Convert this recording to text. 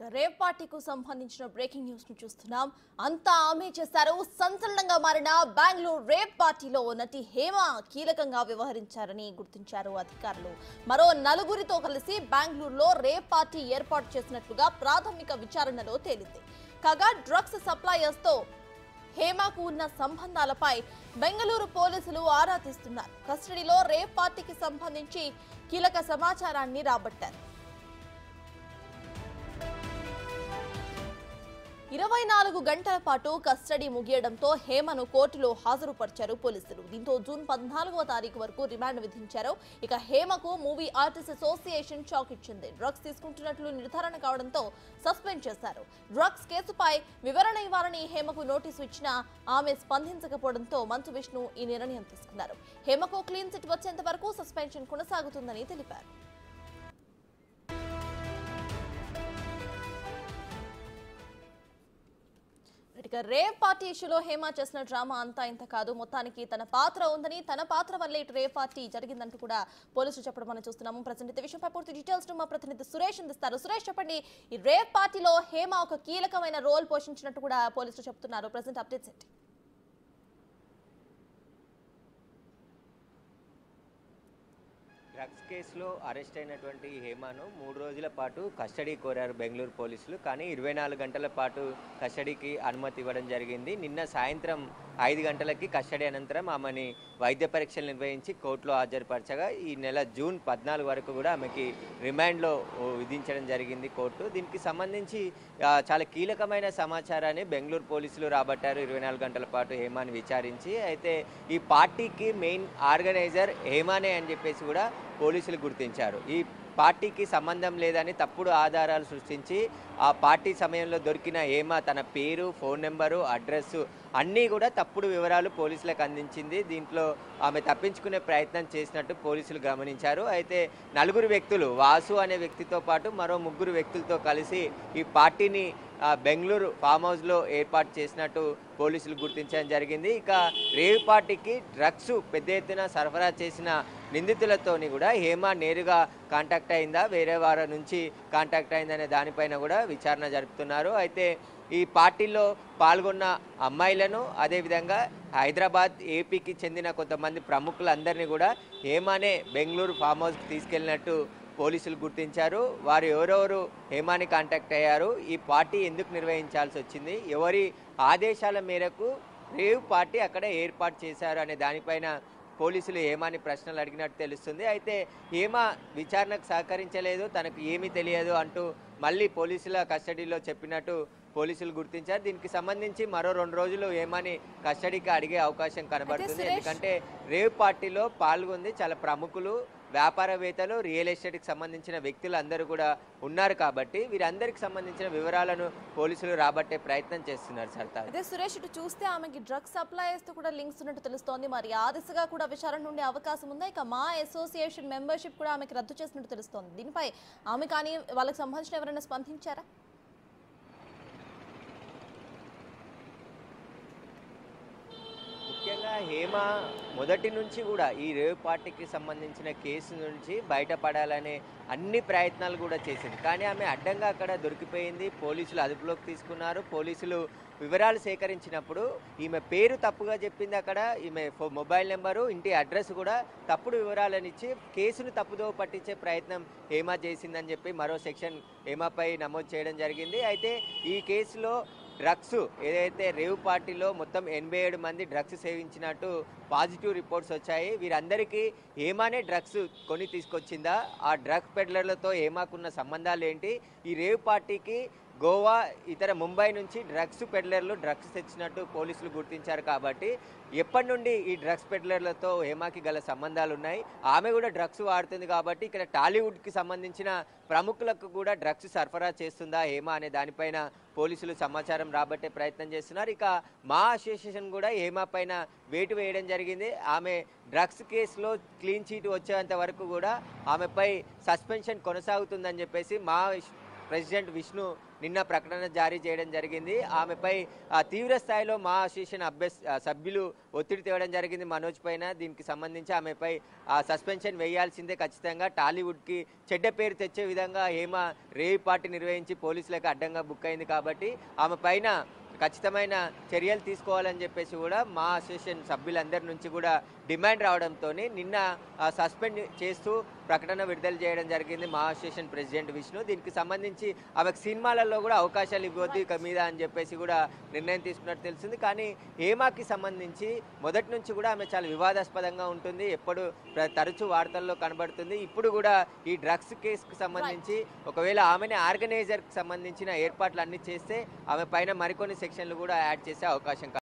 ఇక రేవ్ పార్టీకు సంబంధించిన breaking news ను చూస్తున్నాం అంతా ఆమె చేశారు సంచలనంగా మారిన బెంగళూరు రేవ్ పార్టీలో నటి హేమ కీలకంగా వ్యవహరించారని గుర్తించారు అధికారులు మరో నలుగురితో కలిసి బెంగళూరులో రేవ్ పార్టీ ఏర్పాటు చేసినట్లుగా ప్రాథమిక విచారణలో తేలింది కాగా డ్రగ్స్ సప్లయర్స్ తో హేమకు ఉన్న సంబంధాలపై బెంగళూరు పోలీసులు ఆరా తీస్తున్నారు కస్టడీలో రేవ్ పార్టీకి సంబంధించి కీలక సమాచారాన్ని రాబట్టారు ఇరవై నాలుగు గంటల పాటు కస్టడీ ముగియడంతో హేమను కోర్టులో హాజరుపరిచారు పోలీసులు దీంతో జూన్ పద్నాలుగవ తారీఖు వరకు రిమాండ్ విధించారు ఇక హేమకు మూవీ ఆర్టిస్ట్ అసోసియేషన్ షాక్ ఇచ్చింది డ్రగ్స్ తీసుకుంటున్నట్లు నిర్ధారణ కావడంతో సస్పెండ్ చేశారు డ్రగ్స్ కేసుపై వివరణ ఇవ్వాలని హేమకు నోటీసు ఇచ్చినా ఆమె స్పందించకపోవడంతో మంచు విష్ణు ఈ నిర్ణయం తీసుకున్నారు హేమకు క్లీన్ చిట్ వచ్చేంత వరకు సస్పెన్షన్ కొనసాగుతుందని తెలిపారు ఇక రేవ్ పార్టీ ఇష్యూలో హేమ చేసిన డ్రామా అంతా ఇంత కాదు మొత్తానికి తన పాత్ర ఉందని తన పాత్ర వల్లే ఇటు రేవ్ పార్టీ జరిగిందంటూ కూడా పోలీసులు చెప్పడం మనం చూస్తున్నాము ప్రజెంట్ ఇదే విషయంపై పూర్తి డీటెయిల్స్ మా ప్రతినిధి సురేష్ అందిస్తారు సురేష్ చెప్పండి ఈ రేవ్ పార్టీలో హేమ ఒక కీలకమైన రోల్ పోషించినట్టు కూడా పోలీసులు చెప్తున్నారు ప్రజెంట్ అప్డేట్స్ ఏంటి డ్రగ్స్ కేసులో అరెస్ట్ అయినటువంటి హేమాను మూడు రోజుల పాటు కస్టడీ కోరారు బెంగళూరు పోలీసులు కానీ ఇరవై నాలుగు గంటల పాటు కస్టడీకి అనుమతి ఇవ్వడం జరిగింది నిన్న సాయంత్రం ఐదు గంటలకి కస్టడీ అనంతరం ఆమెని వైద్య పరీక్షలు నిర్వహించి కోర్టులో హాజరుపరచగా ఈ నెల జూన్ పద్నాలుగు వరకు కూడా ఆమెకి రిమాండ్లో ఓ, విధించడం జరిగింది కోర్టు దీనికి సంబంధించి ఆ, చాలా కీలకమైన సమాచారాన్ని బెంగళూరు పోలీసులు రాబట్టారు ఇరవై నాలుగు గంటల పాటు హేమాని విచారించి అయితే ఈ పార్టీకి మెయిన్ ఆర్గనైజర్ హేమానే అని చెప్పేసి కూడా పోలీసులు గుర్తించారు ఈ పార్టీకి సంబంధం లేదని తప్పుడు ఆధారాలు సృష్టించి ఆ పార్టీ సమయంలో దొరికిన హేమ తన పేరు ఫోన్ నెంబరు అడ్రస్ అన్నీ కూడా తప్పుడు వివరాలు పోలీసులకు అందించింది దీంట్లో ఆమె తప్పించుకునే ప్రయత్నం చేసినట్టు పోలీసులు గమనించారు అయితే నలుగురు వ్యక్తులు వాసు అనే వ్యక్తితో పాటు మరో ముగ్గురు వ్యక్తులతో కలిసి ఈ పార్టీని ఆ, బెంగళూరు ఫామ్ హౌస్లో ఏర్పాటు చేసినట్టు పోలీసులు గుర్తించడం జరిగింది ఇక రేవ్ పార్టీకి డ్రగ్స్ పెద్ద ఎత్తున సరఫరా చేసిన నిందితులతోని కూడా హేమ నేరుగా కాంటాక్ట్ అయిందా వేరే వారి నుంచి కాంటాక్ట్ అయిందనే దానిపైన కూడా విచారణ జరుపుతున్నారు అయితే ఈ పార్టీలో పాల్గొన్న అమ్మాయిలను అదేవిధంగా హైదరాబాద్ ఏపీకి చెందిన కొంతమంది ప్రముఖులందరినీ కూడా హేమానే బెంగళూరు ఫామ్ హౌస్కి తీసుకెళ్ళినట్టు పోలీసులు గుర్తించారు వారు ఎవరెవరు హేమాని కాంటాక్ట్ అయ్యారు ఈ పార్టీ ఎందుకు నిర్వహించాల్సి వచ్చింది ఎవరి ఆదేశాల మేరకు రేవ్ పార్టీ అక్కడ ఏర్పాటు చేశారు అనే దానిపైన పోలీసులు హేమాని ప్రశ్నలు అడిగినట్టు తెలుస్తుంది అయితే హేమ విచారణకు సహకరించలేదు తనకు ఏమీ తెలియదు అంటూ మళ్ళీ పోలీసుల కస్టడీలో చెప్పినట్టు పోలీసులు గుర్తించారు దీనికి సంబంధించి మరో రెండు రోజులు హేమాని కస్టడీకి అడిగే అవకాశం కనబడుతుంది సురేష్- ఎందుకంటే రేవ్ పార్టీలో పాల్గొంది చాలా ప్రముఖులు వ్యాపారవేత్తలు రియల్ ఎస్టేట్కి సంబంధించిన వ్యక్తులు అందరూ కూడా ఉన్నారు కాబట్టి వీరందరికి సంబంధించిన వివరాలను పోలీసులు రాబట్టే ప్రయత్నం చేస్తున్నారు సర్తార్ అదే సురేష్ ఇటు చూస్తే ఆమెకి డ్రగ్స్ సప్లయర్స్ తో కూడా లింక్స్ ఉన్నట్టు తెలుస్తోంది మరి ఆ దిశగా కూడా విచారణ ఉండే అవకాశం ఉందా ఇక మా అసోసియేషన్ మెంబర్షిప్ కూడా ఆమెకి రద్దు చేసినట్టు తెలుస్తోంది దీనిపై ఆమె కానీ వాళ్ళకి సంబంధించిన ఎవరైనా స్పందించారా ముఖ్యంగా హేమ మొదటి నుంచి కూడా ఈ రేవ్ పార్టీకి సంబంధించిన కేసు నుంచి బయటపడాలనే అన్ని ప్రయత్నాలు కూడా చేసింది కానీ ఆమె అడ్డంగా అక్కడ దొరికిపోయింది పోలీసులు అదుపులోకి తీసుకున్నారు పోలీసులు వివరాలు సేకరించినప్పుడు ఈమె పేరు తప్పుగా చెప్పింది అక్కడ ఈమె ఫో- మొబైల్ నెంబరు ఇంటి అడ్రస్ కూడా తప్పుడు వివరాలను ఇచ్చి కేసును తప్పుదో పట్టించే ప్రయత్నం హేమ చేసిందని చెప్పి మరో సెక్షన్ హేమపై నమోదు చేయడం జరిగింది అయితే ఈ కేసులో డ్రగ్స్ ఏదైతే రేవ్ పార్టీలో మొత్తం ఎనభై ఏడు మంది డ్రగ్స్ సేవించినట్టు పాజిటివ్ రిపోర్ట్స్ వచ్చాయి వీరందరికీ ఏమానే డ్రగ్స్ కొని తీసుకొచ్చిందా ఆ డ్రగ్ పెడ్లర్లతో ఏమాకున్న సంబంధాలు ఏంటి ఈ రేవ్ పార్టీకి గోవా ఇతర ముంబై నుంచి డ్రగ్స్ పెడ్లర్లు డ్రగ్స్ తెచ్చినట్టు పోలీసులు గుర్తించారు కాబట్టి ఎప్పటి నుండి ఈ డ్రగ్స్ పెడ్లర్లతో హేమాకి గల సంబంధాలు ఉన్నాయి ఆమె కూడా డ్రగ్స్ వాడుతుంది కాబట్టి ఇక్కడ టాలీవుడ్కి సంబంధించిన ప్రముఖులకు కూడా డ్రగ్స్ సరఫరా చేస్తుందా హేమ అనే దానిపైన పోలీసులు సమాచారం రాబట్టే ప్రయత్నం చేస్తున్నారు ఇక మా అసోసియేషన్ కూడా హేమ పైన వేటు వేయడం జరిగింది ఆమె డ్రగ్స్ కేసులో క్లీన్ చీట్ వచ్చేంత వరకు కూడా ఆమెపై సస్పెన్షన్ కొనసాగుతుందని చెప్పేసి మా ప్రెసిడెంట్ విష్ణు నిన్న ప్రకటన జారీ చేయడం జరిగింది ఆమెపై ఆ, తీవ్ర స్థాయిలో మా అసోసియేషన్ అభ్యస్ ఆ, సభ్యులు ఒత్తిడి తేవడం జరిగింది మనోజ్ పైన దీనికి సంబంధించి ఆమెపై ఆ, సస్పెన్షన్ వేయాల్సిందే ఖచ్చితంగా టాలీవుడ్కి చెడ్డ పేరు తెచ్చే విధంగా హేమ రేవ్ పార్టీ నిర్వహించి పోలీసులకు అడ్డంగా బుక్ అయింది కాబట్టి ఆమె పైన ఖచ్చితమైన చర్యలు తీసుకోవాలని చెప్పేసి కూడా మా అసోసియేషన్ సభ్యులందరి నుంచి కూడా డిమాండ్ రావడంతో నిన్న ఆ, సస్పెండ్ చేస్తూ ప్రకటన విడుదల చేయడం జరిగింది మా అసోసియేషన్ ప్రెసిడెంట్ విష్ణు దీనికి సంబంధించి ఆమెకు సినిమాలలో కూడా అవకాశాలు ఇవ్వద్దు ఇక మీద అని చెప్పేసి కూడా నిర్ణయం తీసుకున్నట్టు తెలిసింది కానీ హేమాకి సంబంధించి మొదటి నుంచి కూడా ఆమె చాలా వివాదాస్పదంగా ఉంటుంది ఎప్పుడు ప్ర- తరచూ వార్తల్లో కనబడుతుంది ఇప్పుడు కూడా ఈ డ్రగ్స్ కేసుకు సంబంధించి ఒకవేళ ఆమెనే ఆర్గనైజర్కి సంబంధించిన ఏర్పాట్లు అన్ని చేస్తే ఆమె పైన మరికొన్ని సెక్షన్లు కూడా యాడ్ చేసే అవకాశం